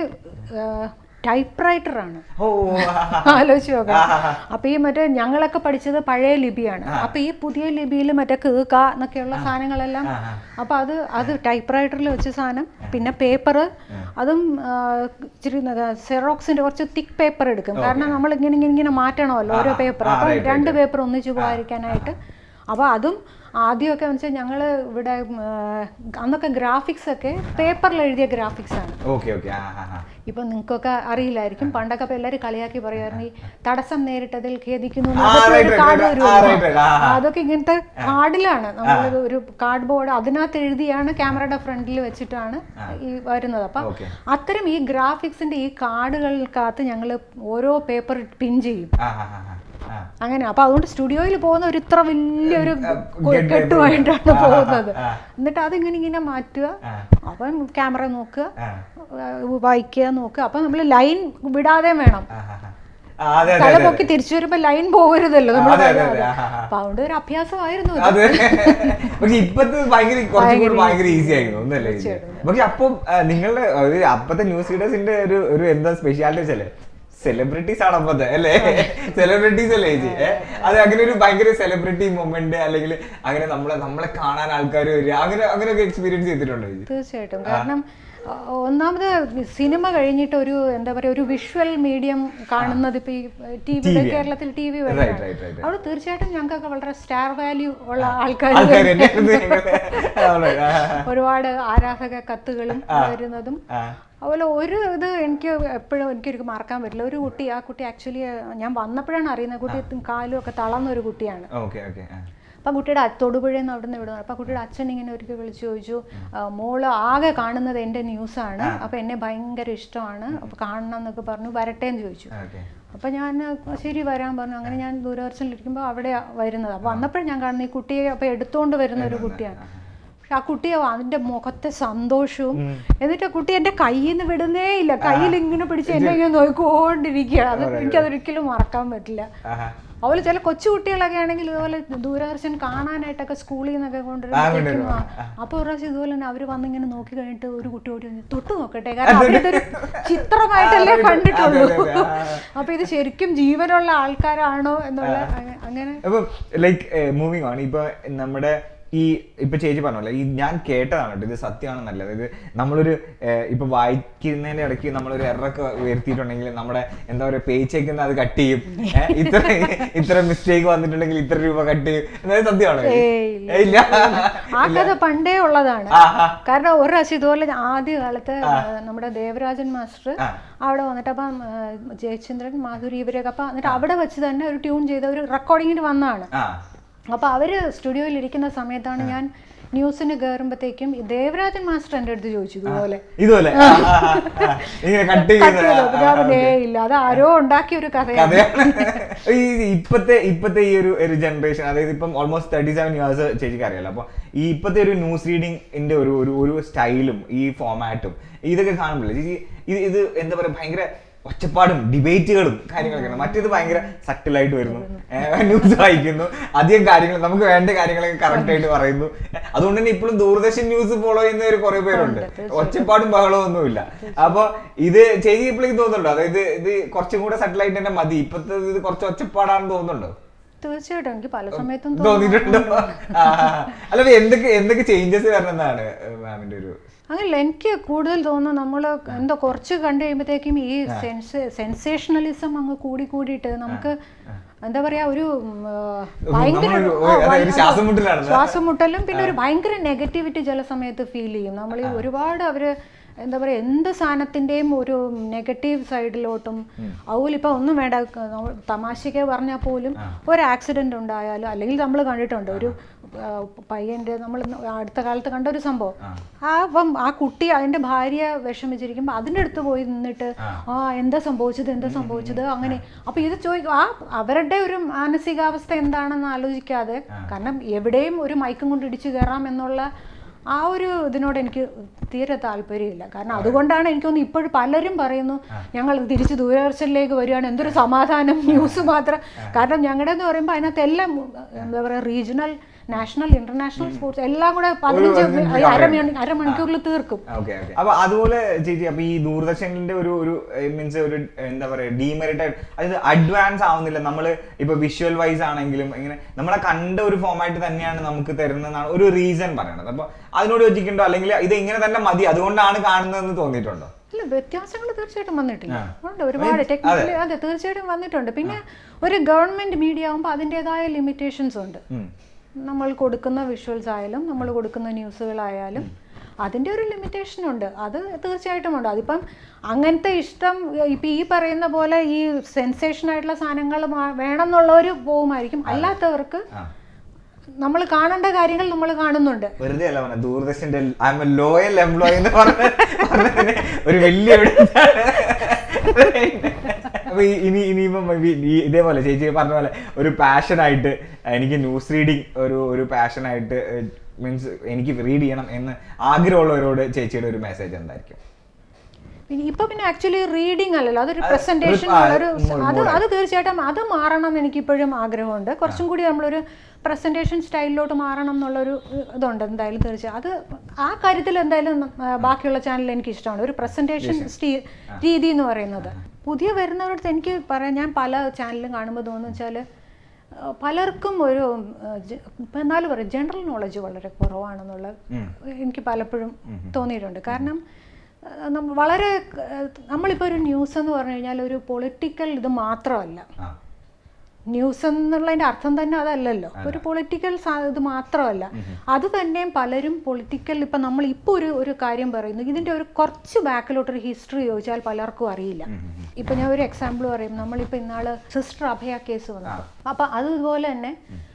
[SPEAKER 2] ടൈപ്പ് റൈറ്ററാണ്
[SPEAKER 3] ഓ
[SPEAKER 2] ആലോചിച്ച് നോക്കാം അപ്പൊ ഈ മറ്റേ ഞങ്ങളൊക്കെ പഠിച്ചത് പഴയ ലിപിയാണ് അപ്പൊ ഈ പുതിയ ലിപിയിൽ മറ്റേ കീക എന്നൊക്കെയുള്ള സാധനങ്ങളെല്ലാം അപ്പൊ അത് അത് ടൈപ്പ് റൈറ്ററിൽ വെച്ച സാധനം പിന്നെ പേപ്പർ അതും ആ, ഇച്ചിരി സെറോക്സിന്റെ കുറച്ച് തിക്ക് പേപ്പർ എടുക്കും കാരണം നമ്മൾ ഇങ്ങനെ ഇങ്ങനെ ഇങ്ങനെ മാറ്റണമല്ലോ ഓരോ പേപ്പർ
[SPEAKER 3] ആ,
[SPEAKER 2] അപ്പൊ
[SPEAKER 3] right,
[SPEAKER 2] രണ്ട് പേപ്പർ ഒന്നിച്ച് പോകാതിരിക്കാനായിട്ട് അപ്പൊ അതും ആദ്യമൊക്കെ എന്ന് വെച്ചാൽ ഞങ്ങൾ ഇവിടെ ഉം, ആ, അന്നൊക്കെ ഗ്രാഫിക്സ് ഒക്കെ പേപ്പറിൽ എഴുതിയ ഗ്രാഫിക്സ് ആണ്
[SPEAKER 3] ഓക്കെ ഓക്കെ ആ ആ ആ
[SPEAKER 2] ഇപ്പൊ നിങ്ങൾക്കൊക്കെ അറിയില്ലായിരിക്കും പണ്ടൊക്കെ ഇപ്പൊ എല്ലാവരും കളിയാക്കി പറയുമായിരുന്നു ഈ തടസ്സം നേരിട്ടതിൽ ഖേദിക്കുന്നു
[SPEAKER 3] ആ,
[SPEAKER 2] എന്നൊക്കെ
[SPEAKER 3] right,
[SPEAKER 2] ഒരു
[SPEAKER 3] right,
[SPEAKER 2] കാർഡ്
[SPEAKER 3] right. ആ, right, right. ആ, ആ.
[SPEAKER 2] അതൊക്കെ ഇങ്ങനത്തെ കാർഡിലാണ് നമ്മൾ ഒരു കാർഡ് ബോർഡ് അതിനകത്ത് എഴുതിയാണ് ക്യാമറയുടെ ഫ്രണ്ടിൽ വെച്ചിട്ടാണ് ഈ വരുന്നത് അപ്പൊ
[SPEAKER 3] Okay.
[SPEAKER 2] അത്തരം ഈ ഗ്രാഫിക്സിന്റെ ഈ കാർഡുകൾക്കകത്ത് ഞങ്ങൾ ഓരോ പേപ്പർ പിൻ ചെയ്യും
[SPEAKER 3] ആ ആ ആ ആ
[SPEAKER 2] അങ്ങനെ അപ്പൊ അതുകൊണ്ട് സ്റ്റുഡിയോയിൽ പോകുന്ന ഒരു ഇത്ര വലിയൊരു
[SPEAKER 3] ആ, get
[SPEAKER 2] കെട്ടുമായിട്ടാണ്
[SPEAKER 3] ആ, ആ,
[SPEAKER 2] പോകുന്നത്
[SPEAKER 3] ആ.
[SPEAKER 2] എന്നിട്ട് അതിങ്ങനെ ഇങ്ങനെ മാറ്റുക
[SPEAKER 3] ആ.
[SPEAKER 2] അപ്പം ക്യാമറ നോക്കുക
[SPEAKER 3] ആ
[SPEAKER 2] ആ, വായിക്കുക നോക്കുക അപ്പൊ നമ്മൾ ലൈൻ വിടാതെ വേണം
[SPEAKER 3] ആ, ആ, ആ. ആ, അതെ അതെ
[SPEAKER 2] തല
[SPEAKER 3] അതെ
[SPEAKER 2] പൊക്കി തിരിച്ചു വരുമ്പോ ലൈൻ പോകരുതല്ലോ നമ്മൾ
[SPEAKER 3] അതെ, അതെ, അതെ. ആ, ആ, ആ.
[SPEAKER 2] അപ്പൊ അതുകൊണ്ട് ഒരു അഭ്യാസമായിരുന്നു ഇത്.
[SPEAKER 3] അതെ പക്ഷെ ഇപ്പത്തെ ഭയങ്കര കുറച്ചും കൂടി ഭയങ്കര ഈസി ആയിരുന്നു ഒന്നല്ലേ ഇത്? പക്ഷെ അപ്പം ആ, നിങ്ങളുടെ ഒരു അപ്പത്തെ ന്യൂസ് റീഡേഴ്സിന്റെ ഒരു ഒരു എന്താ സ്പെഷ്യാലിറ്റി വെച്ചല്ലേ സെലിബ്രിറ്റീസ് ആണ് അപ്പത്തെ അല്ലേ സെലിബ്രിറ്റീസ് അല്ലേ ചേച്ചി ഏ? അത് അങ്ങനെ ഒരു ഭയങ്കര സെലിബ്രിറ്റി മൊമെന്റ് അല്ലെങ്കിൽ അങ്ങനെ നമ്മളെ നമ്മളെ കാണാൻ ആൾക്കാർ വരിക അങ്ങനെ അങ്ങനെയൊക്കെ എക്സ്പീരിയൻസ് ചെയ്തിട്ടുണ്ടോ ചേച്ചി
[SPEAKER 2] തീർച്ചയായിട്ടും കാരണം ആ, ഒന്നാമത് സിനിമ കഴിഞ്ഞിട്ട് ഒരു എന്താ പറയാ ഒരു വിഷ്വൽ മീഡിയം കാണുന്നത് ഇപ്പൊ ഈ ടി വി
[SPEAKER 3] TV.
[SPEAKER 2] കേരളത്തിൽ T V
[SPEAKER 3] Right, right, right, right.
[SPEAKER 2] അവിടെ തീർച്ചയായിട്ടും ഞങ്ങൾക്കൊക്കെ വളരെ സ്റ്റാർ വാല്യൂ ഉള്ള ആൾക്കാർ
[SPEAKER 3] ആൾക്കാർ തന്നെയായിരുന്നു നിങ്ങളെ. ആണ്. ആ,
[SPEAKER 2] ഒരുപാട് ആരാധക കത്തുകളും വരുന്നതും
[SPEAKER 3] ആ.
[SPEAKER 2] അതുപോലെ ഒരു ഇത് എനിക്ക് എപ്പോഴും എനിക്കൊരു മറക്കാൻ പറ്റില്ല ഒരു കുട്ടി ആ കുട്ടി ആക്ച്വലി ഞാൻ വന്നപ്പോഴാണ് അറിയുന്നത് കുട്ടി കാലും ഒക്കെ തളർന്ന ഒരു കുട്ടിയാണ്
[SPEAKER 3] ഓക്കെ ഓക്കെ ആ.
[SPEAKER 2] അപ്പം കുട്ടിയുടെ അ- തൊടുപുഴയിൽ നിന്ന് അവിടെ നിന്ന് ഇവിടെ അപ്പം കുട്ടിയുടെ അച്ഛൻ ഇങ്ങനെ ഒരിക്കൽ വിളിച്ചു ചോദിച്ചു "ആ, മോള് ആകെ കാണുന്നത് എൻ്റെ ന്യൂസാണ് അപ്പം എന്നെ ഭയങ്കര ഇഷ്ടമാണ് അപ്പം കാണണം എന്നൊക്കെ പറഞ്ഞു വരട്ടെ എന്ന് ചോദിച്ചു
[SPEAKER 3] ഓക്കെ
[SPEAKER 2] അപ്പം ഞാൻ ശരി വരാൻ പറഞ്ഞു അങ്ങനെ ഞാൻ ദൂരദർശനിലിരിക്കുമ്പോൾ അവിടെ വരുന്നത് അപ്പോൾ വന്നപ്പോഴും ഞാൻ കാണുന്ന ഈ കുട്ടിയെ അപ്പം എടുത്തുകൊണ്ട് വരുന്ന ഒരു കുട്ടിയാണ് പക്ഷെ ആ കുട്ടിയെ അതിന്റെ മുഖത്തെ സന്തോഷവും എന്നിട്ട് ആ കുട്ടി എന്റെ കയ്യിൽ നിന്ന് വിടുന്നേ ഇല്ല കയ്യിൽ ഇങ്ങനെ പിടിച്ച് എന്നെ ഇങ്ങനെ നോക്കിക്കൊണ്ടിരിക്കുക അത് എനിക്കതൊരിക്കലും മറക്കാൻ പറ്റില്ല
[SPEAKER 3] ആഹാ.
[SPEAKER 2] അതുപോലെ ചില കൊച്ചു കുട്ടികളൊക്കെ ആണെങ്കിൽ ഇതുപോലെ ദൂരദർശൻ കാണാനായിട്ടൊക്കെ സ്കൂളിൽ നിന്നൊക്കെ കൊണ്ടുവരുമ്പോഴത്തേക്കും അപ്പോൾ ഒരു പ്രാവശ്യം ഇതുപോലെ തന്നെ അവർ വന്നിങ്ങനെ നോക്കി കഴിഞ്ഞിട്ട് ഒരു കുട്ടി ഓടി വന്ന് തൊട്ട് നോക്കട്ടെ കാരണം അവരിതൊരു ചിത്രമായിട്ടല്ലേ കണ്ടിട്ടുള്ളൂ
[SPEAKER 3] അതെ, അതെ, ആ.
[SPEAKER 2] അപ്പൊ ഇത് ശരിക്കും ജീവനുള്ള ആൾക്കാരാണോ എന്നുള്ള അങ്ങ- അങ്ങനെ
[SPEAKER 3] അപ്പം ലൈക്ക് മൂവിങ് ഓൺ ഇപ്പൊ നമ്മുടെ ഈ ഇപ്പൊ ചേച്ചി പറഞ്ഞല്ലോ ഈ ഞാൻ കേട്ടതാണ് കേട്ടോ ഇത് സത്യമാണെന്നല്ല അതായത് നമ്മളൊരു ഏഹ്, ഇപ്പൊ വായിക്കുന്നതിന്റെ ഇടയ്ക്ക് നമ്മളൊരു എററൊക്കെ ഉയർത്തിയിട്ടുണ്ടെങ്കിൽ നമ്മുടെ എന്താ പറയുക പേച്ചേക്കുന്ന അത് കട്ട് ചെയ്യും ഏഹ്, ഇത്ര ഇത്ര മിസ്റ്റേക്ക് വന്നിട്ടുണ്ടെങ്കിൽ ഇത്ര രൂപ കട്ട് ചെയ്യും എന്നത് സത്യമാണോ ഇത്?
[SPEAKER 2] ഏയ് ഇല്ല.
[SPEAKER 3] ഏയ് ഇല്ല
[SPEAKER 2] ആ കഥ പണ്ടേ ഉള്ളതാണ്
[SPEAKER 3] ആഹാ.
[SPEAKER 2] കാരണം ഒരു പ്രാവശ്യം ഇതുപോലെ ആദ്യ കാലത്ത് നമ്മുടെ ദേവരാജൻ മാസ്റ്റർ
[SPEAKER 3] ആ.
[SPEAKER 2] അവിടെ വന്നിട്ട് അപ്പം ആ, ജയചന്ദ്രൻ മാധുരി ഇവരൊക്കെ അപ്പം എന്നിട്ട് അവിടെ വെച്ച് തന്നെ ഒരു ട്യൂൺ ചെയ്ത ഒരു റെക്കോർഡിങ്ങിന് വന്നതാണ്
[SPEAKER 3] ആ
[SPEAKER 2] അപ്പോൾ അവര് സ്റ്റുഡിയോയിൽ ഇരിക്കുന്ന സമയത്താണ് ഞാൻ ന്യൂസിന് കയറുമ്പോഴത്തേക്കും ദേവരാജൻ മാസ്റ്റർ എൻ്റെ അടുത്ത് ചോദിച്ചു ഇതുപോലെ
[SPEAKER 3] ഇതുപോലെ ആ, ആ, ആ, ആ. ഇങ്ങനെ കട്ട്
[SPEAKER 2] കട്ട്
[SPEAKER 3] ചെയ്യുന്ന
[SPEAKER 2] ചെയ്തോ?
[SPEAKER 3] ആ,
[SPEAKER 2] അപ്പൊ ഞാൻ പറഞ്ഞു, "ഏയ് ഇല്ല അത് ആരോ ഉണ്ടാക്കിയ ഒരു കഥയാണ്
[SPEAKER 3] കഥയാണ് ഈ ഇപ്പത്തെ ഇപ്പത്തെ ഈ ഒരു ഒരു ജനറേഷൻ അതായത് ഇപ്പം ഓൾമോസ്റ്റ് തേർട്ടി സെവൻ ഇയേഴ്സ് ചേച്ചിക്ക് അറിയാലോ അപ്പൊ ഈ ഇപ്പത്തെ ഒരു ന്യൂസ് റീഡിങ്ങിന്റെ ഒരു ഒരു ഒരു സ്റ്റൈലും ഈ ഫോമാറ്റും ഇതൊക്കെ കാണുമ്പോഴേ ചേച്ചി ഇത് ഇത് എന്താ പറയാ ഭയങ്കര ഒച്ചപ്പാടും ഡിബേറ്റുകളും കാര്യങ്ങളൊക്കെയാണ് മറ്റേത് ഭയങ്കര സട്ടിലായിട്ട് വരുന്നു ന്യൂസ് വായിക്കുന്നു അധികം കാര്യങ്ങൾ നമുക്ക് വേണ്ട കാര്യങ്ങളൊക്കെ കറക്റ്റ് ആയിട്ട് പറയുന്നു അതുകൊണ്ട് തന്നെ ഇപ്പോഴും ദൂരദർശൻ ന്യൂസ് ഫോളോ ചെയ്യുന്ന ഒരു കുറെ പേരുണ്ട് ഒച്ചപ്പാടും ബഹളവും ഒന്നുമില്ല അപ്പൊ ഇത് ചേച്ചി ഇപ്പോഴേക്ക് തോന്നുന്നുണ്ടോ അതായത് ഇത് കുറച്ചും കൂടെ സെറ്റിലായിട്ട് തന്നെ മതി ഇപ്പത്തെ ഇത് കുറച്ച് ഒച്ചപ്പാടാണെന്ന് തോന്നുന്നുണ്ടോ
[SPEAKER 2] തീർച്ചയായിട്ടും എനിക്ക് പല സമയത്തും
[SPEAKER 3] തോന്നിയിട്ടുണ്ടോ ആ, അല്ല അപ്പൊ എന്തൊക്കെ എന്തൊക്കെ ചേഞ്ചസ് വരണമെന്നാണ് മാമിന്റെ ഒരു
[SPEAKER 2] അങ്ങനെയല്ല എനിക്ക് കൂടുതൽ തോന്നുന്നു നമ്മൾ എന്തോ കുറച്ച് കണ്ടു കഴിയുമ്പോഴത്തേക്കും ഈ സെൻസ് സെൻസേഷണലിസം അങ്ങ് കൂടി കൂടിയിട്ട് നമുക്ക് എന്താ പറയാ ഒരു ഉം, ആ, ഭയങ്കര
[SPEAKER 3] നമ്മളൊരു-
[SPEAKER 2] ആ,
[SPEAKER 3] അതെ, ഒരു
[SPEAKER 2] ഭയങ്കര-
[SPEAKER 3] ശ്വാസം മുട്ടലാണ്.
[SPEAKER 2] ശ്വാസം മുട്ടലും പിന്നെ ഒരു ഭയങ്കര നെഗറ്റിവിറ്റി ചില സമയത്ത് ഫീൽ ചെയ്യും നമ്മൾ ഈ ഒരുപാട് അവര് എന്താ പറയുക എന്ത് സാധനത്തിൻ്റെയും ഒരു നെഗറ്റീവ് സൈഡിലോട്ടും അതുപോലെ ഇപ്പോൾ ഒന്നും വേണ്ട ക- നമ്മൾ തമാശയ്ക്ക് പറഞ്ഞാൽ പോലും ഒരു ആക്സിഡൻറ്റ് ഉണ്ടായാലും അല്ലെങ്കിൽ നമ്മൾ കണ്ടിട്ടുണ്ട് ഒരു ആ, പയ്യൻ്റെ നമ്മൾ അടുത്ത കാലത്ത് കണ്ട ഒരു സംഭവം ആ അപ്പം ആ കുട്ടി അതിൻ്റെ ഭാര്യ വിഷമിച്ചിരിക്കുമ്പോൾ അതിൻ്റെ അടുത്ത് പോയി നിന്നിട്ട് ആ എന്താ സംഭവിച്ചത് എന്താ സംഭവിച്ചത് അങ്ങനെ അപ്പോൾ ഇത് ചോദിക്കും ആ അവരുടെ ഒരു മാനസികാവസ്ഥ എന്താണെന്ന് ആലോചിക്കാതെ കാരണം എവിടെയും ഒരു മയക്കം കൊണ്ട് ഇടിച്ചു കയറാം എന്നുള്ള ആ ഒരു ഇതിനോട് എനിക്ക് തീരെ താല്പര്യമില്ല കാരണം അതുകൊണ്ടാണ് എനിക്കൊന്ന് ഇപ്പോഴും പലരും പറയുന്നു ഞങ്ങൾ തിരിച്ച് ദൂരദർശനിലേക്ക് വരികയാണ് എന്തൊരു സമാധാനം ന്യൂസ് മാത്രം കാരണം ഞങ്ങളുടെ എന്ന് പറയുമ്പോൾ അതിനകത്ത് എല്ലാം എന്താ പറയുക റീജിയണൽ നാഷണൽ ഇന്റർനാഷണൽ സ്പോർട്സ് എല്ലാം കൂടെ പതിനഞ്ച് അരമണി അരമണിക്കൂറിൽ തീർക്കും
[SPEAKER 3] ഓക്കെ ഓക്കെ അപ്പൊ അതുപോലെ ചേച്ചി അപ്പൊ ഈ ദൂരദർശനിന്റെ ഒരു ഒരു മീൻസ് ഒരു എന്താ പറയാ ഡീമെറിറ്റഡ് അതായത് അഡ്വാൻസ് ആവുന്നില്ല നമ്മൾ ഇപ്പൊ വിഷ്വൽ വൈസ് ആണെങ്കിലും ഇങ്ങനെ നമ്മളെ കണ്ട ഒരു ഫോമാറ്റ് തന്നെയാണ് നമുക്ക് തരുന്നതെന്നാണ് ഒരു റീസൺ പറയണത് അപ്പൊ അതിനോട് യോജിക്കുന്നുണ്ടോ അല്ലെങ്കിൽ ഇത് ഇങ്ങനെ തന്നെ മതി അതുകൊണ്ടാണ് കാണുന്നതെന്ന് തോന്നിയിട്ടുണ്ടോ
[SPEAKER 2] ഇല്ല വ്യത്യാസങ്ങൾ തീർച്ചയായിട്ടും വന്നിട്ടില്ല
[SPEAKER 3] ആ.
[SPEAKER 2] ഉണ്ട് ഒരുപാട് ടെക്നിക്കലി അതെ തീർച്ചയായിട്ടും വന്നിട്ടുണ്ട് പിന്നെ ഒരു ഗവൺമെന്റ് മീഡിയ ആകുമ്പോൾ അതിൻ്റെതായ ലിമിറ്റേഷൻസ് ഉണ്ട്
[SPEAKER 3] ഉം.
[SPEAKER 2] നമ്മൾ കൊടുക്കുന്ന വിഷ്വൽസ് ആയാലും നമ്മൾ കൊടുക്കുന്ന ന്യൂസുകളായാലും അതിൻ്റെ ഒരു ലിമിറ്റേഷൻ ഉണ്ട് അത് തീർച്ചയായിട്ടും ഉണ്ട് അതിപ്പം അങ്ങനത്തെ ഇഷ്ടം ഇപ്പം ഈ പറയുന്ന പോലെ ഈ സെൻസേഷൻ ആയിട്ടുള്ള സാധനങ്ങൾ മാ- വേണം എന്നുള്ളവർ പോകുമായിരിക്കും അല്ലാത്തവർക്ക്
[SPEAKER 3] ആ.
[SPEAKER 2] നമ്മൾ കാണേണ്ട കാര്യങ്ങൾ നമ്മൾ കാണുന്നുണ്ട്
[SPEAKER 3] വെറുതെ അല്ല പറഞ്ഞ ദൂരദർശന്റെ I am a loyal employee എന്ന് പറഞ്ഞ പറഞ്ഞതിന് ഒരു വലിയ എവിടെ അപ്പൊ ഈ- ഇനി ഇനിയിപ്പം ഈ- ഈ ഇതേപോലെ ചേച്ചി പറഞ്ഞ പോലെ ഒരു പാഷനായിട്ട് എനിക്ക് ന്യൂസ് റീഡിങ് ഒരു ഒരു പാഷനായിട്ട് മീൻസ് എനിക്ക് റീഡ് ചെയ്യണം എന്ന് ആഗ്രഹമുള്ളവരോട് ചേച്ചിയുടെ ഒരു മെസ്സേജ് എന്തായിരിക്കും
[SPEAKER 2] പിന്നെ ഇപ്പൊ പിന്നെ ആക്ച്വലി റീഡിംഗ് അല്ലല്ലോ അതൊരു
[SPEAKER 3] അത്
[SPEAKER 2] പ്രസന്റേഷൻ
[SPEAKER 3] ആ,
[SPEAKER 2] ഒരു
[SPEAKER 3] more-
[SPEAKER 2] അത്
[SPEAKER 3] more
[SPEAKER 2] അത് തീർച്ചയായിട്ടും അത് മാറണം എന്ന് എനിക്ക് ഇപ്പോഴും ആഗ്രഹമുണ്ട് കുറച്ചും കൂടി നമ്മളൊരു പ്രസന്റേഷൻ സ്റ്റൈലിലോട്ട് മാറണം എന്നുള്ളൊരു ഏഹ്, ഇതുണ്ട് എന്തായാലും തീർച്ചയായും അത് ആ കാര്യത്തിൽ എന്തായാലും ആ, ബാക്കിയുള്ള ചാനൽ എനിക്ക് ഇഷ്ടമാണ് ഒരു പ്രസന്റേഷൻ രീതി എന്ന് പറയുന്നത് പുതിയ വരുന്നവരടുത്ത് എനിക്ക് പറയാം ഞാൻ പല ചാനലും കാണുമ്പോൾ തോന്നുന്നു വെച്ചാൽ പലർക്കും ഒരു ഏഹ്, ജ- ഇപ്പം എന്നാലും പറയും ജനറൽ നോളജ് വളരെ കുറവാണെന്നുള്ള എനിക്ക് പലപ്പോഴും തോന്നിയിട്ടുണ്ട് കാരണം ഏഹ്, നമ്മ- വളരെ ഏഹ്, നമ്മളിപ്പോൾ ഒരു ന്യൂസ് എന്ന് പറഞ്ഞു കഴിഞ്ഞാൽ ഒരു പൊളിറ്റിക്കൽ ഇത് മാത്രമല്ല
[SPEAKER 3] ആ
[SPEAKER 2] ന്യൂസ് എന്നുള്ളതിന്റെ അർത്ഥം തന്നെ അതല്ലല്ലോ ഒരു പൊളിറ്റിക്കൽ ഇത് മാത്രമല്ല അത് തന്നെയും പലരും പൊളിറ്റിക്കൽ ഇപ്പം നമ്മൾ ഇപ്പോൾ ഒരു ഒരു കാര്യം പറയുന്നു ഇതിന്റെ ഒരു കുറച്ച് ബാക്കിലോട്ടൊരു ഹിസ്റ്ററി ചോദിച്ചാൽ പലർക്കും അറിയില്ല ഇപ്പം ഞാൻ ഒരു എക്സാമ്പിൾ പറയും നമ്മളിപ്പോൾ ഇന്നാള് സിസ്റ്റർ അഭയ കേസ് വന്നു അപ്പം അതുപോലെ തന്നെ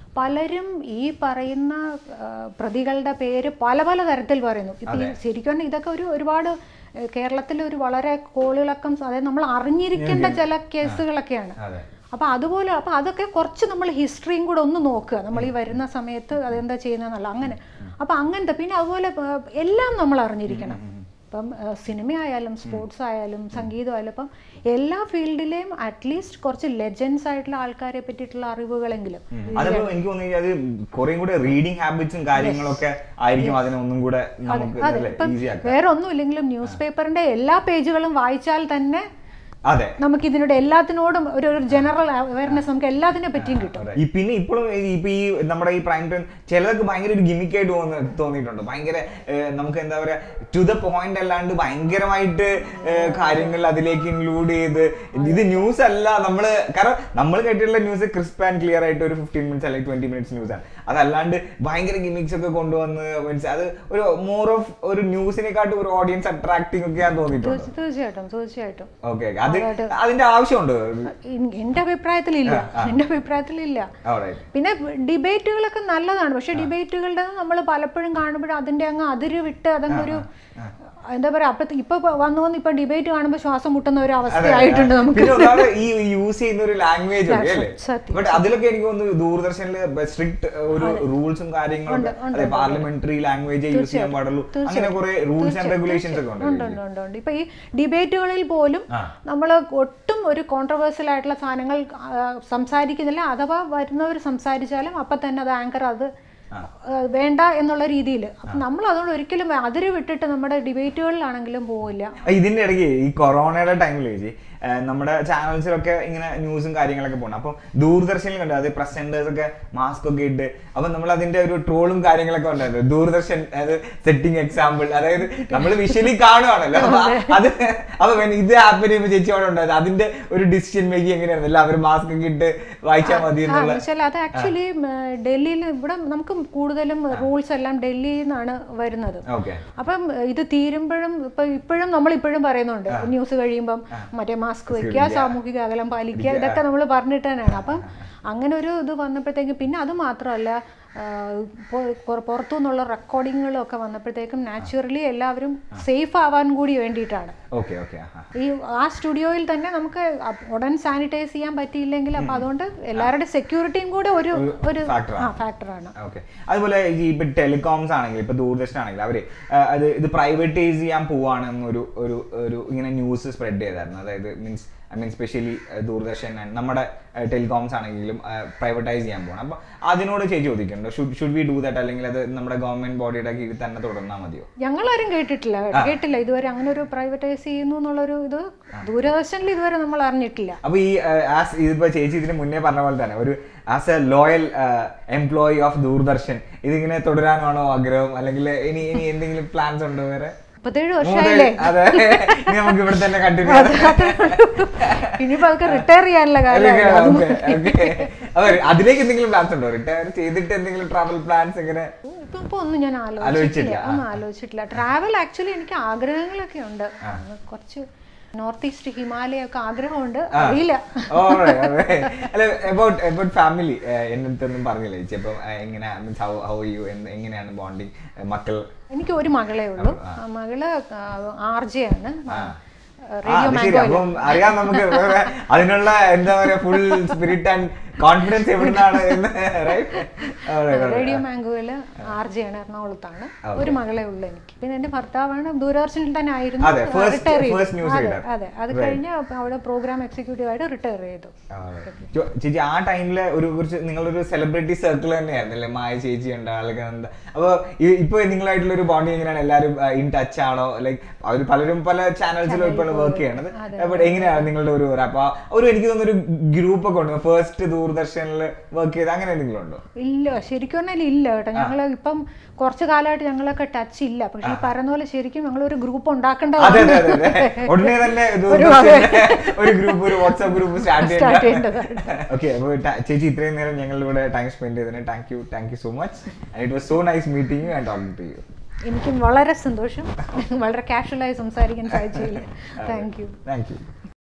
[SPEAKER 2] പലരും ഈ പറയുന്ന ആ, പ്രതികളുടെ പേര് പല പല തരത്തിൽ പറയുന്നു ഇപ്പം ഈ ശരിക്കും പറഞ്ഞാൽ ഇതൊക്കെ ഒരു ഒരുപാട് ഏഹ്, കേരളത്തിലെ ഒരു വളരെ കോളിളക്കം അതായത് നമ്മൾ അറിഞ്ഞിരിക്കേണ്ട ചില കേസുകളൊക്കെയാണ്
[SPEAKER 3] അതെ
[SPEAKER 2] അപ്പൊ അതുപോലെ അപ്പൊ അതൊക്കെ കുറച്ച് നമ്മൾ ഹിസ്റ്ററിയും കൂടെ ഒന്ന് നോക്കുക നമ്മൾ ഈ വരുന്ന സമയത്ത് അതെന്താ ചെയ്യുന്നതെന്നല്ല അങ്ങനെ അപ്പൊ അങ്ങനത്തെ പിന്നെ അതുപോലെ ഏർ, എല്ലാം നമ്മൾ അറിഞ്ഞിരിക്കണം ഇപ്പം സിനിമ ആയാലും സ്പോർട്സ് ആയാലും സംഗീതം ആയാലും ഇപ്പം എല്ലാ ഫീൽഡിലെയും അറ്റ്ലീസ്റ്റ് കുറച്ച് ലെജൻസ് ആയിട്ടുള്ള ആൾക്കാരെ പറ്റിയിട്ടുള്ള അറിവുകളെങ്കിലും
[SPEAKER 3] അതപ്പോ എനിക്ക് തോന്നുന്നു അത് കുറേ കൂടെ റീഡിങ് ഹാബിറ്റ്സും കാര്യങ്ങളൊക്കെ ആയിരിക്കും അതിനെ ഒന്നും കൂടെ നമുക്ക്
[SPEAKER 2] അതെ ഇപ്പം
[SPEAKER 3] ഈസി ആക്കാം
[SPEAKER 2] വേറെ ഒന്നും ഇല്ലെങ്കിലും ന്യൂസ് പേപ്പറിന്റെ എല്ലാ പേജുകളും വായിച്ചാൽ തന്നെ
[SPEAKER 3] അതെ
[SPEAKER 2] നമുക്ക് ഇതിനോട് എല്ലാത്തിനോടും ഒരു ഒരു ജനറൽ അവയർനെസ് നമുക്ക് എല്ലാത്തിനെ പറ്റിയും കിട്ടും
[SPEAKER 3] അതെ. ഈ പിന്നെ ഇപ്പോഴും ഇപ്പൊ ഈ നമ്മുടെ ഈ പ്രൈം ടൈം ചിലർക്ക് ഭയങ്കര ഒരു gimmick ആയിട്ട് തോന്നി തോന്നിയിട്ടുണ്ട് ഭയങ്കര ഏഹ്, നമുക്ക് എന്താ പറയാ ടു ദ പോയിന്റ് അല്ലാണ്ട് ഭയങ്കരമായിട്ട് ഏഹ്, കാര്യങ്ങൾ അതിലേക്ക് ഇൻക്ലൂഡ് ചെയ്ത് ഇത് ന്യൂസ് അല്ല നമ്മള് കാരണം നമ്മൾ കേട്ടിട്ടുള്ള ന്യൂസ് ക്രിസ്പ് ആൻഡ് ക്ലിയർ ആയിട്ട് ഒരു ഫിഫ്റ്റീൻ മിനിറ്റ്സ് അല്ലെങ്കിൽ ട്വന്റി മിനിറ്റ്സ് ന്യൂസ് ആണ് അതല്ലാണ്ട് ഭയങ്കര ഗിമിക്സ് ഒക്കെ കൊണ്ടുവന്ന് മീൻസ് അത് ഒരു മോർ ഓഫ് ഒരു ന്യൂസിനെക്കാട്ടും ഒരു ഓഡിയൻസ് അട്രാക്ടിങ് ഒക്കെ ഞാൻ തോന്നിയിട്ടുണ്ട്
[SPEAKER 2] തീർച്ച- തീർച്ചയായിട്ടും തീർച്ചയായിട്ടും
[SPEAKER 3] ഓക്കെ അത് അതിന്റെ ആവശ്യമുണ്ട്
[SPEAKER 2] ഇൻ- എന്റെ അഭിപ്രായത്തിലില്ല എന്റെ അഭിപ്രായത്തിലില്ല
[SPEAKER 3] Alright.
[SPEAKER 2] പിന്നെ ഡിബേറ്റുകളൊക്കെ നല്ലതാണ് പക്ഷെ ഡിബേറ്റുകളുടെ നമ്മൾ പലപ്പോഴും കാണുമ്പോൾ അതിന്റെ അങ്ങ് അതിര് വിട്ട് അതങ്ങൊരു എന്താ പറയാ അപ്പൊ ഇപ്പൊ വന്നു വന്ന് ഇപ്പൊ ഡിബേറ്റ് കാണുമ്പോൾ ശ്വാസം മുട്ടുന്ന ഒരു അവസ്ഥയായിട്ടുണ്ട് നമുക്ക്
[SPEAKER 3] പിന്നെ ഒന്നാമത് ഈ യൂസ് ചെയ്യുന്ന ഒരു ലാംഗ്വേജ് ഒക്കെ അല്ലേ
[SPEAKER 2] സത്യം,
[SPEAKER 3] ബട്ട് അതിലൊക്കെ എനിക്ക് തോന്നുന്നു ദൂരദർശനിൽ സ്ട്രിക്റ്റ് ഒരു റൂൾസും കാര്യങ്ങളൊക്കെ അതെ പാർലമെന്ററി ലാംഗ്വേജ് യൂസ് ചെയ്യാൻ പാടുള്ളൂ അങ്ങനെ കുറെ റൂൾസ് ആൻഡ് റെഗുലേഷൻസ് ഒക്കെ ഉണ്ട്
[SPEAKER 2] ഉണ്ട് ഉണ്ട് ഉണ്ട് ഉണ്ട് ഇപ്പൊ ഈ ഡിബേറ്റുകളിൽ പോലും
[SPEAKER 3] ആ.
[SPEAKER 2] നമ്മൾ ഒട്ടും ഒരു കോൺട്രവേഴ്സ്യൽ ആയിട്ടുള്ള സാധനങ്ങൾ ആ, സംസാരിക്കുന്നില്ല അഥവാ വരുന്നവർ സംസാരിച്ചാലും അപ്പൊ തന്നെ അത് ആങ്കർ അത് ആ, വേണ്ട എന്നുള്ള രീതിയിൽ അപ്പൊ നമ്മൾ അതുകൊണ്ട് ഒരിക്കലും അതിര് വിട്ടിട്ട് നമ്മുടെ ഡിബേറ്റുകളിലാണെങ്കിലും പോവില്ല
[SPEAKER 3] ഇതിന്റെ ഇടയ്ക്ക് ഈ കൊറോണയുടെ ടൈമിൽ ചേച്ചി ആ, നമ്മുടെ ചാനൽസിലൊക്കെ ഇങ്ങനെ ന്യൂസും കാര്യങ്ങളൊക്കെ പോകണം അപ്പം ദൂരദർശനിൽ കണ്ടു അത് പ്രസന്റേഴ്സ് ഒക്കെ മാസ്ക് ഒക്കെ ഇട്ട് അപ്പൊ നമ്മൾ അതിന്റെ ഒരു ട്രോളും കാര്യങ്ങളൊക്കെ ഉണ്ടായിരുന്നു ദൂരദർശൻ അതായത് സെറ്റിംഗ് എക്സാമ്പിൾ അതായത് നമ്മൾ വിഷ്വലി കാണുവാണല്ലോ അപ്പൊ അത് അപ്പൊ when ഇത് ആപ്പിന് ചേച്ചി അവിടെ ഉണ്ടായത് അതിന്റെ ഒരു ഡിസിഷൻ മേക്കിംഗ് എങ്ങനെയായിരുന്നു എല്ലാവരും മാസ്ക് ഒക്കെ ഇട്ട് വായിച്ചാൽ മതി
[SPEAKER 2] ആ
[SPEAKER 3] എന്നുള്ള
[SPEAKER 2] എന്നുവെച്ചാൽ അത് ആക്ച്വലി ഡൽഹിയിൽ ഇവിടെ നമുക്ക് കൂടുതലും റൂൾസ് എല്ലാം ഡൽഹിയിൽ നിന്നാണ് വരുന്നത്
[SPEAKER 3] ഓക്കെ
[SPEAKER 2] അപ്പം ഇത് തീരുമ്പോഴും ഇപ്പൊ ഇപ്പോഴും നമ്മൾ ഇപ്പോഴും പറയുന്നുണ്ട് ന്യൂസ് കഴിയുമ്പം മറ്റേ മാസ്ക് വെക്കുക സാമൂഹിക അകലം പാലിക്കുക ഇതൊക്കെ നമ്മൾ പറഞ്ഞിട്ട് തന്നെയാണ് അപ്പം അങ്ങനെ ഒരു ഇത് വന്നപ്പോഴത്തേക്കും പിന്നെ അത് മാത്രമല്ല ആ, പൊ- പൊ- പുറത്തു നിന്നുള്ള റെക്കോർഡിങ്ങുകളും ഒക്കെ വന്നപ്പോഴത്തേക്കും നാച്ചുറലി എല്ലാവരും സേഫ് ആവാൻ കൂടി വേണ്ടിയിട്ടാണ്
[SPEAKER 3] ഓക്കെ ഓക്കെ ആ
[SPEAKER 2] ഈ ആ സ്റ്റുഡിയോയിൽ തന്നെ നമുക്ക് അ- ഉടൻ സാനിറ്റൈസ് ചെയ്യാൻ പറ്റിയില്ലെങ്കിൽ അപ്പൊ അതുകൊണ്ട് എല്ലാവരുടെ സെക്യൂരിറ്റിയും കൂടെ ഒരു ഒരു
[SPEAKER 3] factor
[SPEAKER 2] ആ ഫാക്ടറാണ്
[SPEAKER 3] ഓക്കെ അതുപോലെ ഈ ഇപ്പൊ ടെലികോംസ് ആണെങ്കിൽ ഇപ്പൊ ദൂരദർശൻ ആണെങ്കിൽ അവര് ആ, അത് ഇത് പ്രൈവറ്റൈസ് ചെയ്യാൻ പോവാണ് എന്നൊരു ഒരു ഒരു ഇങ്ങനെ ന്യൂസ് സ്പ്രെഡ് ചെയ്തായിരുന്നു അതായത് means I mean specially Doordarshan and നമ്മുടെ ടെലികോംസ് ആണെങ്കിലും പ്രൈവറ്റൈസ് ചെയ്യാൻ പോകണം അപ്പൊ അതിനോട് ചേച്ചി ചോദിക്കുന്നുണ്ടോ should should we do that അല്ലെങ്കിൽ അത് നമ്മുടെ ഗവൺമെന്റ് ബോഡിയുടെ കീഴിൽ തന്നെ തുടർന്നാൽ മതിയോ
[SPEAKER 2] ഞങ്ങളാരും കേട്ടിട്ടില്ല കേട്ടില്ല ഇതുവരെ അങ്ങനെ ഒരു പ്രൈവറ്റൈസ് ചെയ്യുന്നു എന്നുള്ളൊരു ഇത് ദൂരദർശനിൽ ഇതുവരെ നമ്മൾ അറിഞ്ഞിട്ടില്ല
[SPEAKER 3] അപ്പൊ ഈ ആസ് ഇതിപ്പോ ചേച്ചി ഇതിന് മുന്നേ പറഞ്ഞ പോലെ തന്നെ ഒരു as a loyal employee of Doordarshan ഇതിങ്ങനെ തുടരാനാണോ ആഗ്രഹം അല്ലെങ്കിൽ ഇനി ഇനി എന്തെങ്കിലും പ്ലാൻസ് ഉണ്ടോ വേറെ
[SPEAKER 2] മുപ്പത്തേഴ് വർഷമായില്ലേ
[SPEAKER 3] അതെ ഇനി നമുക്ക് ഇവിടെ തന്നെ കണ്ടിന്യൂ
[SPEAKER 2] ഇനിയിപ്പോ അതൊക്കെ റിട്ടയർ ചെയ്യാനുള്ള കാര്യം
[SPEAKER 3] അതെ അതിലേക്ക് എന്തെങ്കിലും പ്ലാൻസ് ഉണ്ടോ റിട്ടയർ ചെയ്തിട്ട് എന്തെങ്കിലും ട്രാവൽ പ്ലാൻസ് എങ്ങനെ
[SPEAKER 2] ഇപ്പൊ ഇപ്പൊ ഒന്നും ഞാൻ
[SPEAKER 3] ആലോചിച്ചിട്ടില്ല.
[SPEAKER 2] ആലോചിച്ചിട്ടില്ല ഒന്നും ആലോചിച്ചിട്ടില്ല ട്രാവൽ ആക്ച്വലി എനിക്ക് ആഗ്രഹങ്ങളൊക്കെ ഉണ്ട് കുറച്ച് നോർത്ത് ഈസ്റ്റ് ഹിമാലയ ഒക്കെ ആഗ്രഹമുണ്ട് അറിയില്ല
[SPEAKER 3] Alright, alright. അല്ല അബൌട്ട് അബൌട്ട് ഫാമിലി എന്റെ അടുത്തൊന്നും പറഞ്ഞില്ല ചേച്ചി അപ്പം എങ്ങനെ മീൻസ് ഹൗ ഹൗ യു എങ്ങനെയാണ് ബോണ്ടിങ് മക്കൾ
[SPEAKER 2] എനിക്ക് ഒരു മകളേ ഉള്ളൂ ആ മകള് ആർ ജെ ആണ്
[SPEAKER 3] ആ,
[SPEAKER 2] റേഡിയോ
[SPEAKER 3] അത് ശരി. അപ്പം അറിയാം നമുക്ക് വേറെ അതിനുള്ള എന്താ പറയാ ഫുൾ സ്പിരിറ്റ് ആൻഡ് കോൺഫിഡൻസ് എവിടുന്നാണ് എന്ന് റൈറ്റ്
[SPEAKER 2] റേഡിയോ മാംഗോയില് ആർ ജെ ആണ് എറണാകുളത്താണ് ഒരു മകളെ ഉള്ളൂ എനിക്ക് പിന്നെ എന്റെ ഭർത്താവാണ് ദൂരദർശനിൽ തന്നെ ആയിരുന്നു
[SPEAKER 3] അതെ, first-
[SPEAKER 2] റിട്ടയർ
[SPEAKER 3] first news
[SPEAKER 2] ചെയ്തു
[SPEAKER 3] reader.
[SPEAKER 2] അതെ അത് കഴിഞ്ഞ് അവിടെ പ്രോഗ്രാം എക്സിക്യൂട്ടീവ് ആയിട്ട് റിട്ടയർ ചെയ്തു
[SPEAKER 3] ചോ- ചേച്ചി ആ ടൈമില് ഒരു കുറച്ച് നിങ്ങളൊരു സെലിബ്രിറ്റി സർക്കിൾ തന്നെയായിരുന്നു അല്ലേ മായ ചേച്ചി ഉണ്ട് ആളുകൾ എന്താ അപ്പൊ ഈ- ഇപ്പൊ നിങ്ങളായിട്ടുള്ള ഒരു ബോണ്ടിങ് എങ്ങനെയാണ് എല്ലാവരും ഇൻ ടച്ച് ആണോ ലൈക്ക് അവർ പലരും പല ചാനൽസിലും ഇപ്പോൾ വർക്ക് ചെയ്യണത് ബട്ട് എങ്ങനെയാണ് നിങ്ങളുടെ ഒരു ഒരു- അപ്പൊ ഒരു എനിക്ക് തോന്നുന്നു ഒരു ഗ്രൂപ്പ് ഒക്കെ ഉണ്ട് ഫസ്റ്റ് ദൂരദർശനിൽ വർക്ക് ചെയ്ത് അങ്ങനെ എന്തെങ്കിലും ഉണ്ടോ
[SPEAKER 2] ഇല്ല ശരിക്കും പറഞ്ഞാൽ ഇല്ല കേട്ടോ ഞങ്ങൾ ഇപ്പം കുറച്ച് കാലമായിട്ട് ഞങ്ങളൊക്കെ ടച്ച് ഇല്ല പക്ഷെ ഈ പറയുന്ന പോലെ ശരിക്കും ഞങ്ങൾ ഒരു ഗ്രൂപ്പ്
[SPEAKER 3] അതെ
[SPEAKER 2] ഉണ്ടാക്കേണ്ടതാണ്
[SPEAKER 3] അതെ അതെ അതെ ഉടനെ തന്നെ ദൂരദർശന്റെ ഒരു ഗ്രൂപ്പ് ഒരു വാട്സ്ആപ്പ് ഗ്രൂപ്പ് സ്റ്റാർട്ട്
[SPEAKER 2] Start
[SPEAKER 3] ചെയ്യേണ്ട
[SPEAKER 2] ചെയ്യേണ്ടതാണ്.
[SPEAKER 3] ഓക്കെ അപ്പോൾ ചേച്ചി ഇത്രയും നേരം ഞങ്ങൾ ഇവിടെ ടൈം സ്പെൻഡ് ചെയ്തതിന് thank you thank you so much and it was so nice meeting you and talking to you
[SPEAKER 2] എനിക്കും വളരെ സന്തോഷം വളരെ കാഷ്വലായി സംസാരിക്കാൻ സാധിച്ചില്ല താങ്ക് യു
[SPEAKER 3] താങ്ക് യു